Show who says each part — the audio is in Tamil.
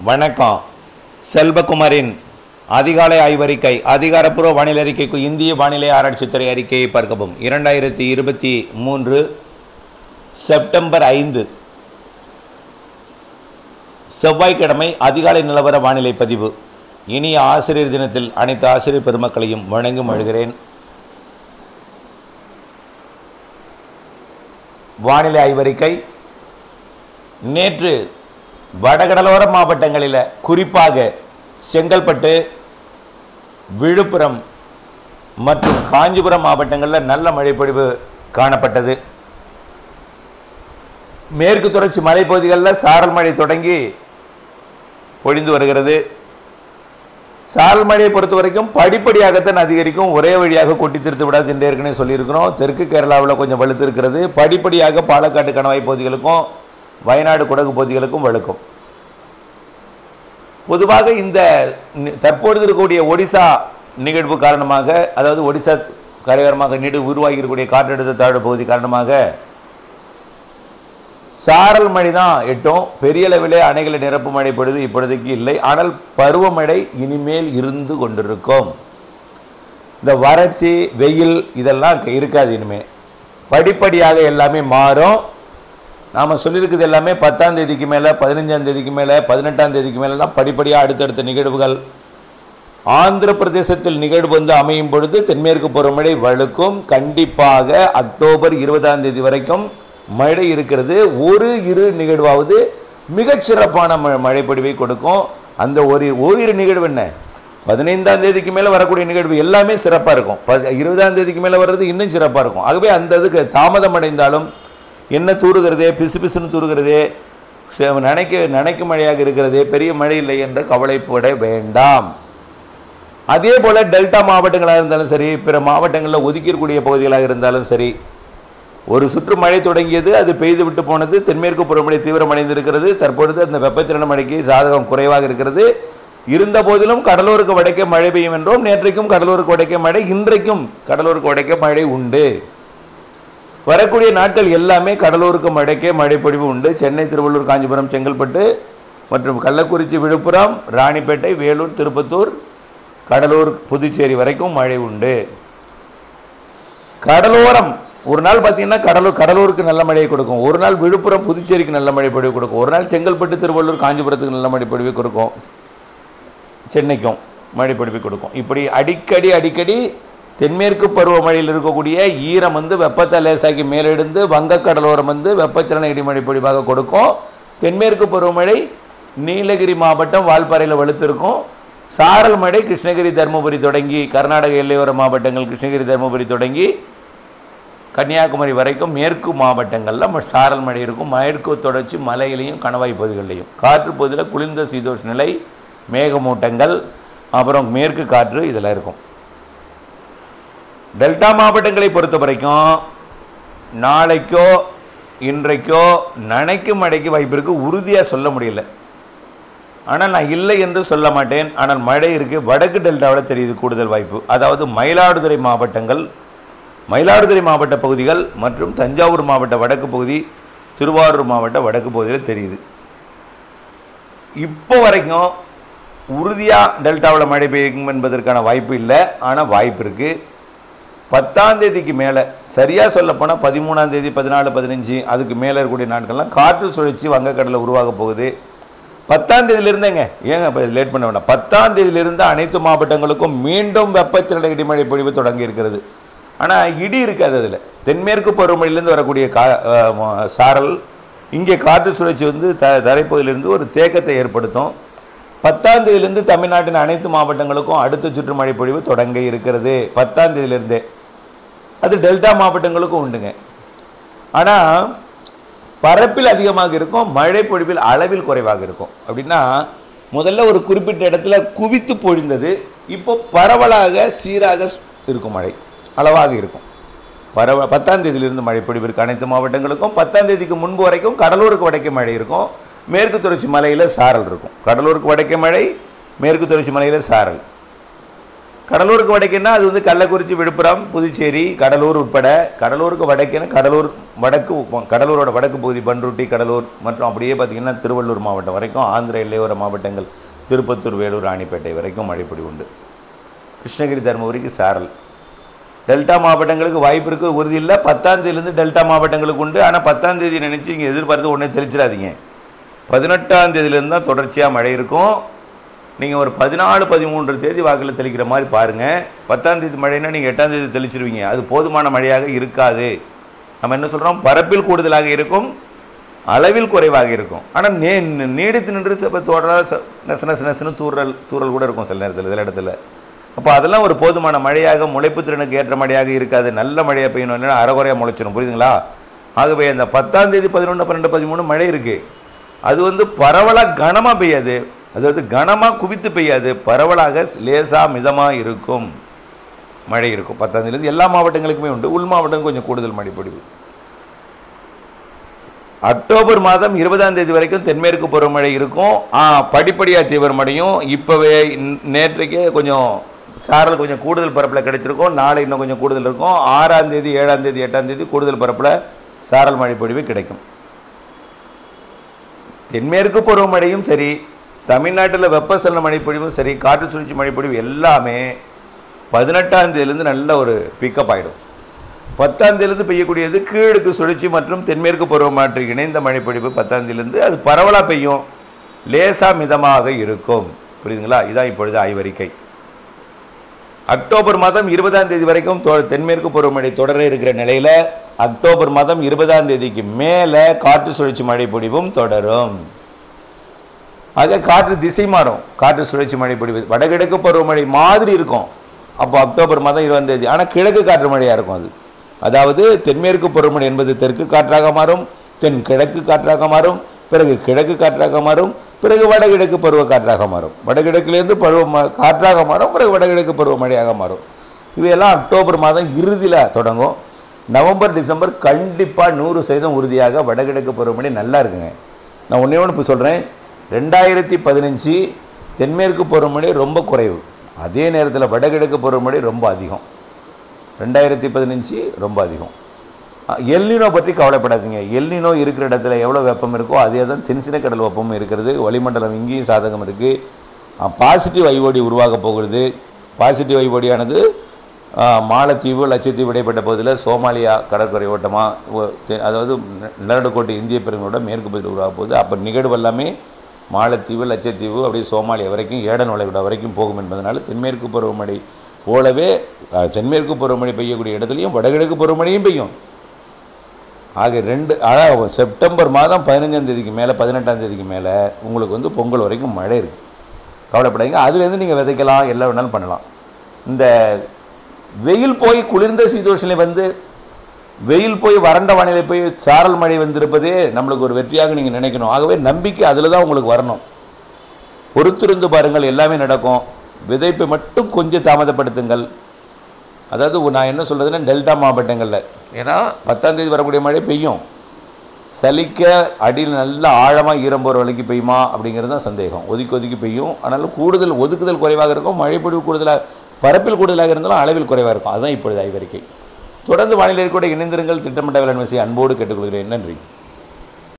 Speaker 1: வணக்கம் செல்வகுமாரின் அதிகாலை ஆய்வறிக்கை அதிகாரப்பூர்வ வானிலை அறிக்கைக்கு இந்திய வானிலை ஆராய்ச்சித்துறை அறிக்கையை பார்க்கவும் இரண்டாயிரத்தி இருபத்தி மூன்று செப்டம்பர் ஐந்து செவ்வாய்க்கிழமை அதிகாலை நிலவர வானிலை பதிவு இனிய ஆசிரியர் தினத்தில் அனைத்து ஆசிரியர் பெருமக்களையும் வணங்கும் அழுகிறேன் வானிலை ஆய்வறிக்கை நேற்று வடகடலோர மாவட்டங்களில் குறிப்பாக செங்கல்பட்டு விழுப்புரம் மற்றும் காஞ்சிபுரம் மாவட்டங்களில் நல்ல மழைப்பொழிவு காணப்பட்டது மேற்கு தொடர்ச்சி மலைப்பகுதிகளில் சாரல் மழை தொடங்கி பொழிந்து வருகிறது சாரல் மழையை பொறுத்த வரைக்கும் படிப்படியாகத்தான் அதிகரிக்கும் ஒரே வழியாக கொட்டி திருத்து விடாது என்று ஏற்கனவே சொல்லியிருக்கிறோம் தெற்கு கேரளாவில் கொஞ்சம் வலுத்து இருக்கிறது படிப்படியாக பாலக்காட்டு கணவாய் பகுதிகளுக்கும் வயநாடு குடகு பகுதிகளுக்கும் வழுக்கும் பொதுவாக இந்த நி- தற்பொழுது இருக்கக்கூடிய ஒடிசா நிகழ்வு காரணமாக அதாவது ஒடிசா கரையோரமாக நீடு உருவாகி இருக்கக்கூடிய காற்றழுத்த தாழ்வு பகுதி காரணமாக சாரல் மழை தான் எட்டும் பெரிய அளவிலே அணைகளை நிரப்பு மழை பொழுது இப்பொழுதைக்கு இல்லை ஆனால் பருவமழை இனிமேல் இருந்து கொண்டிருக்கும் இந்த வறட்சி வெயில் இதெல்லாம் க- இருக்காது இனிமே படிப்படியாக எல்லாமே மாறும் நாம் சொல்லியிருக்கிறது எல்லாமே பத்தாம் தேதிக்கு மேலே பதினஞ்சாம் தேதிக்கு மேலே பதினெட்டாம் தேதிக்கு மேலெலாம் படிப்படியாக அடுத்தடுத்த நிகழ்வுகள் ஆந்திர பிரதேசத்தில் நிகழ்வு வந்து அமையும் பொழுது தென்மேற்கு பருவமழை வழுக்கும் கண்டிப்பாக அக்டோபர் இருபதாம் தேதி வரைக்கும் மழை இருக்கிறது ஒரு இரு நிகழ்வாவது மிகச் சிறப்பான ம மழைப்பொழிவை கொடுக்கும் அந்த ஒரு ஓரிரு நிகழ்வு என்ன பதினைந்தாம் தேதிக்கு மேலே வரக்கூடிய நிகழ்வு எல்லாமே சிறப்பாக இருக்கும் ப இருபதாம் தேதிக்கு மேலே வர்றது இன்னும் சிறப்பாக இருக்கும் ஆகவே அந்த இதுக்கு தாமதம் அடைந்தாலும் என்ன தூறுகிறதே பிசு பிசுன்னு தூறுகிறதே சே- நனைக்க நனைக்கும் மழையாக இருக்கிறதே பெரிய மழை இல்லை என்ற கவலைப்பட வேண்டாம் அதே போல் டெல்டா மாவட்டங்களாக இருந்தாலும் சரி பிற மாவட்டங்களில் ஒதுக்கியிருக்கூடிய பகுதிகளாக இருந்தாலும் சரி ஒரு சுற்று மழை தொடங்கியது அது பெய்து விட்டு போனது தென்மேற்கு பருவமழை தீவிரமடைந்திருக்கிறது தற்பொழுது அந்த வெப்பத்திறன மழைக்கு சாதகம் குறைவாக இருக்கிறது இருந்த போதிலும் கடலூருக்கு வடக்கே மழை பெய்யும் என்றும் நேற்றைக்கும் கடலூருக்கு வடக்கே மழை இன்றைக்கும் கடலூருக்கு வடக்கே மழை உண்டு வரக்கூடிய நாட்கள் எல்லாமே கடலூருக்கு வடக்கே மழைப்பொழிவு உண்டு சென்னை திருவள்ளூர் காஞ்சிபுரம் செங்கல்பட்டு மற்றும் கள்ளக்குறிச்சி விழுப்புரம் ராணிப்பேட்டை வேலூர் திருப்பத்தூர் கடலூர் புதுச்சேரி வரைக்கும் மழை உண்டு கடலோரம் ஒரு நாள் பார்த்தீங்கன்னா கடலூர் கடலூருக்கு நல்ல மழையை கொடுக்கும் ஒரு நாள் விழுப்புரம் புதுச்சேரிக்கு நல்ல மழை பொழிவு கொடுக்கும் ஒரு நாள் செங்கல்பட்டு திருவள்ளூர் காஞ்சிபுரத்துக்கு நல்ல மழை பொழிவு கொடுக்கும் சென்னைக்கும் மழை பொழிவு கொடுக்கும் இப்படி அடிக்கடி அடிக்கடி தென்மேற்கு பருவமழையில் இருக்கக்கூடிய ஈரம் வந்து வெப்பத்தை லேசாக்கி மேலெடுந்து வங்கக்கடலோரம் வந்து வெப்பத்திறன இடிமழை பொழிவாக கொடுக்கும் தென்மேற்கு பருவமழை நீலகிரி மாவட்டம் வால்பாறையில் வலுத்திருக்கும் சாரல் மழை கிருஷ்ணகிரி தருமபுரி தொடங்கி கர்நாடக எல்லையோர மாவட்டங்கள் கிருஷ்ணகிரி தருமபுரி தொடங்கி கன்னியாகுமரி வரைக்கும் மேற்கு மாவட்டங்களில் ம- சாரல் மழை இருக்கும் மேற்கு தொடர்ச்சி மலையிலையும் கணவாய் பகுதிகளிலையும் காற்று பகுதியில் குளிர்ந்த சீதோஷ் நிலை மேகமூட்டங்கள் அப்புறம் மேற்கு காற்று இதெல்லாம் இருக்கும் டெல்டா மாவட்டங்களை பொறுத்த வரைக்கும் நாளைக்கோ இன்றைக்கோ நனைக்கும் மழைக்கு வாய்ப்பு இருக்குது உறுதியாக சொல்ல முடியல ஆனால் நான் இல்லை என்று சொல்ல மாட்டேன் ஆனால் மழை இருக்குது வடக்கு டெல்டாவில் தெரியுது கூடுதல் வாய்ப்பு அதாவது மயிலாடுதுறை மாவட்டங்கள் மயிலாடுதுறை மாவட்ட பகுதிகள் மற்றும் தஞ்சாவூர் மாவட்ட வடக்கு பகுதி திருவாரூர் மாவட்ட வடக்கு பகுதியில் தெரியுது இப்போ வரைக்கும் உறுதியாக டெல்டாவில் மழை பெய்யும் என்பதற்கான வாய்ப்பு இல்லை ஆனால் வாய்ப்பு இருக்குது பத்தாம் தேதிக்கு மேலே சரியாக சொல்லப்போனால் பதிமூணாம் தேதி பதினாலு பதினஞ்சு அதுக்கு மேலே இருக்கக்கூடிய நாட்கள்லாம் காற்று சுழற்சி வங்கக்கடலில் உருவாக போகுது பத்தாம் தேதியிலிருந்தேங்க ஏங்க இப்போ லேட் பண்ண வேண்டாம் பத்தாம் தேதியிலிருந்து அனைத்து மாவட்டங்களுக்கும் மீண்டும் வெப்பச்சலன இடிமழை பொழிவு தொடங்கி இருக்கிறது ஆனால் இடி இருக்காது அதில் தென்மேற்கு பருவமழையிலேருந்து வரக்கூடிய கா அஹ், ம- சாரல் இங்கே காற்று சுழற்சி வந்து த தரைப்பகுதியிலிருந்து ஒரு தேக்கத்தை ஏற்படுத்தும் பத்தாம் தேதியிலிருந்து தமிழ்நாட்டின் அனைத்து மாவட்டங்களுக்கும் அடுத்த சுற்று மழை பொழிவு தொடங்க இருக்கிறது பத்தாம் தேதியிலிருந்தே அது டெல்டா மாவட்டங்களுக்கும் உண்டுங்க ஆனால் பரப்பில் அதிகமாக இருக்கும் மழை பொழிவில் அளவில் குறைவாக இருக்கும் அப்படின்னா முதல்ல ஒரு குறிப்பிட்ட இடத்துல குவித்து பொழிந்தது இப்போ பரவலாக சீராக ஸ்- இருக்கும் மழை அளவாக இருக்கும் பரவ பத்தாம் தேதியிலிருந்து மழை பொழிவு இருக்கு அனைத்து மாவட்டங்களுக்கும் பத்தாம் தேதிக்கு முன்பு வரைக்கும் கடலூருக்கு வடக்கே மழை இருக்கும் மேற்கு தொடர்ச்சி மலையில் சாரல் இருக்கும் கடலூருக்கு வடக்கே மழை மேற்கு தொடர்ச்சி மலையில் சாரல் கடலூருக்கு வடக்கேன்னா அது வந்து கள்ளக்குறிச்சி விழுப்புரம் புதுச்சேரி கடலூர் உட்பட கடலூருக்கு வடக்கேன்னா கடலூர் வடக்கு கடலூரோட வடக்கு பகுதி பன்ருட்டி கடலூர் மற்றும் அப்படியே பார்த்திங்கன்னா திருவள்ளூர் மாவட்டம் வரைக்கும் ஆந்திர எல்லையோர மாவட்டங்கள் திருப்பத்தூர் வேலூர் ராணிப்பேட்டை வரைக்கும் மழைப்பொடி உண்டு கிருஷ்ணகிரி தருமபுரிக்கு சாரல் டெல்டா மாவட்டங்களுக்கு வாய்ப்பு இருக்கு உறுதி இல்லை பத்தாம் தேதியிலேருந்து டெல்டா மாவட்டங்களுக்கு உண்டு ஆனால் பத்தாம் தேதி நினச்சி இங்கே எதிர்பார்த்து உடனே தெளிச்சிடாதீங்க பதினெட்டாம் தேதியிலேருந்து தான் தொடர்ச்சியாக மழை இருக்கும் நீங்கள் ஒரு பதினாலு பதிமூன்று தேதி வாக்கில் தெளிக்கிற மாதிரி பாருங்கள் பத்தாம் தேதி மழைன்னா நீங்கள் எட்டாம் தேதி தெளிச்சிருவீங்க அது போதுமான மழையாக இருக்காது நம்ம என்ன சொல்கிறோம் பரப்பில் கூடுதலாக இருக்கும் அளவில் குறைவாக இருக்கும் ஆனால் நே நீடித்து நின்று இப்போ தொடராக நெச நெச நெசனு தூறல் தூறல் கூட இருக்கும் சில நேரத்தில் சில இடத்துல அப்போ அதெல்லாம் ஒரு போதுமான மழையாக முளைப்பு திறனுக்கு ஏற்ற மழையாக இருக்காது நல்ல மழையாக பெய்யணும் இல்லைன்னா அறகுறையாக முளைச்சிடும் புரியுதுங்களா ஆகவே அந்த பத்தாம் தேதி பதினொன்று பன்னெண்டு பதிமூணு மழை இருக்குது அது வந்து பரவலாக கனமாக பெய்யாது அதாவது கனமாக குவித்து பெய்யாது பரவலாக லேசாக மிதமாக இருக்கும் மழை இருக்கும் பத்தாம் தேதியிலேருந்து எல்லா மாவட்டங்களுக்குமே உண்டு உள் மாவட்டம் கொஞ்சம் கூடுதல் மழை பொழிவு அக்டோபர் மாதம் இருபதாம் தேதி வரைக்கும் தென்மேற்கு பருவமழை இருக்கும் ஆ, படிப்படியாக தீவிரமடையும் இப்போவே நேற்றைக்கே கொஞ்சம் சாரல் கொஞ்சம் கூடுதல் பரப்பில் கிடைச்சிருக்கும் நாளை இன்னும் கொஞ்சம் கூடுதல் இருக்கும் ஆறாம் தேதி ஏழாம் தேதி எட்டாம் தேதி கூடுதல் பரப்பில் சாரல் மழை பொழிவு கிடைக்கும் தென்மேற்கு பருவமழையும் சரி தமிழ்நாட்டில் வெப்பசலன மழைப்பொழிவும் சரி காற்று சுழற்சி மழைப்பொழிவு எல்லாமே பதினெட்டாம் தேதியிலேருந்து நல்ல ஒரு பிக்கப் ஆகிடும் பத்தாம் தேதியிலேருந்து பெய்யக்கூடியது கீழுக்கு சுழற்சி மற்றும் தென்மேற்கு பருவமாற்று இணைந்த மழைப்பொழிவு பத்தாம் தேதியிலேருந்து அது பரவலாக பெய்யும் லேசாக மிதமாக இருக்கும் புரியுதுங்களா இதான் இப்பொழுது ஆய்வறிக்கை அக்டோபர் மாதம் இருபதாம் தேதி வரைக்கும் தொ- தென்மேற்கு பருவமழை தொடர இருக்கிற நிலையில் அக்டோபர் மாதம் இருபதாம் தேதிக்கு மேலே காற்று சுழற்சி மழை பொழிவும் தொடரும் ஆக காற்று திசை மாறும் காற்று சுழற்சி மழை பொழிவு வடகிழக்கு பருவமழை மாதிரி இருக்கும் அப்போ அக்டோபர் மாதம் இருபதாம் தேதி ஆனால் கிழக்கு காற்று மழையாக இருக்கும் அது அதாவது தென்மேற்கு பருவமழை என்பது தெற்கு காற்றாக மாறும் தென் கிழக்கு காற்றாக மாறும் பிறகு கிழக்கு காற்றாக மாறும் பிறகு வடகிழக்கு பருவ காற்றாக மாறும் வடகிழக்குலேருந்து பருவ ம- காற்றாக மாறும் பிறகு வடகிழக்கு பருவமழையாக மாறும் இவையெல்லாம் அக்டோபர் மாதம் இறுதியில் தொடங்கும் நவம்பர் டிசம்பர் கண்டிப்பாக நூறு சதவீதம் உறுதியாக வடகிழக்கு பருவமழை நல்லா இருக்குங்க நான் ஒன்றே ஒன்று இப்போ சொல்கிறேன் ரெண்டாயிரத்தி பதினஞ்சு தென்மேற்கு பருவமழை ரொம்ப குறைவு அதே நேரத்தில் வடகிழக்கு பருவமழை ரொம்ப அதிகம் ரெண்டாயிரத்தி பதினஞ்சு ரொம்ப அதிகம் அ, எல்னினோ பற்றி கவலைப்படாதீங்க எல்னினோ இருக்கிற இடத்துல எவ்வளோ வெப்பம் இருக்கோ அதே தான் தென்சின கடல் வெப்பமும் இருக்கிறது வளிமண்டலம் இங்கேயும் சாதகம் இருக்குது பாசிட்டிவ் ஐஓடி உருவாக போகிறது பாசிட்டிவ் ஐஓடியானது மாலத்தீவு லட்சத்தீவு இடைப்பட்ட பகுதியில் சோமாலியா கடற்கரை ஓட்டமாக அதாவது ந- நிலநடுக்கோட்டு இந்திய பெருங்கோட மேற்கு பகுதியில் உருவாக போகுது அப்போ நிகழ்வு எல்லாமே மாலத்தீவு லட்சத்தீவு அப்படியே சோமாலியா வரைக்கும் ஏடன் வளைகுடா வரைக்கும் போகும் என்பதனால தென்மேற்கு பருவமழை போலவே அஹ், தென்மேற்கு பருவமழை பெய்யக்கூடிய இடத்துலையும் வடகிழக்கு பருவமழையும் பெய்யும் ஆக ரெண்டு ஆனால் செப்டம்பர் மாதம் பதினஞ்சாம் தேதிக்கு மேலே பதினெட்டாம் தேதிக்கு மேலே உங்களுக்கு வந்து பொங்கல் வரைக்கும் மழை இருக்குது கவலைப்படாதீங்க அதுலேருந்து நீங்கள் விதைக்கலாம் எல்லாம் வேணாலும் பண்ணலாம் இந்த வெயில் போய் குளிர்ந்த சீதோஷனிலை வந்து வெயில் போய் வறண்ட வானிலை போய் சாரல் மழை வந்திருப்பதே நம்மளுக்கு ஒரு வெற்றியாக நீங்கள் நினைக்கணும் ஆகவே நம்பிக்கை அதில் தான் உங்களுக்கு வரணும் பொறுத்திருந்து பாருங்கள் எல்லாமே நடக்கும் விதைப்பை மட்டும் கொஞ்சம் தாமதப்படுத்துங்கள் அதாவது நான் என்ன சொல்கிறதுன்னா டெல்டா மாவட்டங்களில் ஏன்னா பத்தாம் தேதி வரக்கூடிய மழை பெய்யும் சலிக்க அடியில் நல்லா ஆழமாக ஈரம் போகிற வரைக்கும் பெய்யுமா அப்படிங்கிறது தான் சந்தேகம் ஒதுக்கி ஒதுக்கி பெய்யும் ஆனாலும் கூடுதல் ஒதுக்குதல் குறைவாக இருக்கும் மழைப்பொழிவு கூடுதலாக பரப்பில் கூடுதலாக இருந்தாலும் அளவில் குறைவாக இருக்கும் அதுதான் இப்பொழுது ஆய்வறிக்கை தொடர்ந்து வானிலை கூட இணைந்திருங்கள் திட்டமிட்ட வேளாண் அன்போடு கேட்டுக்கொள்கிறேன் நன்றி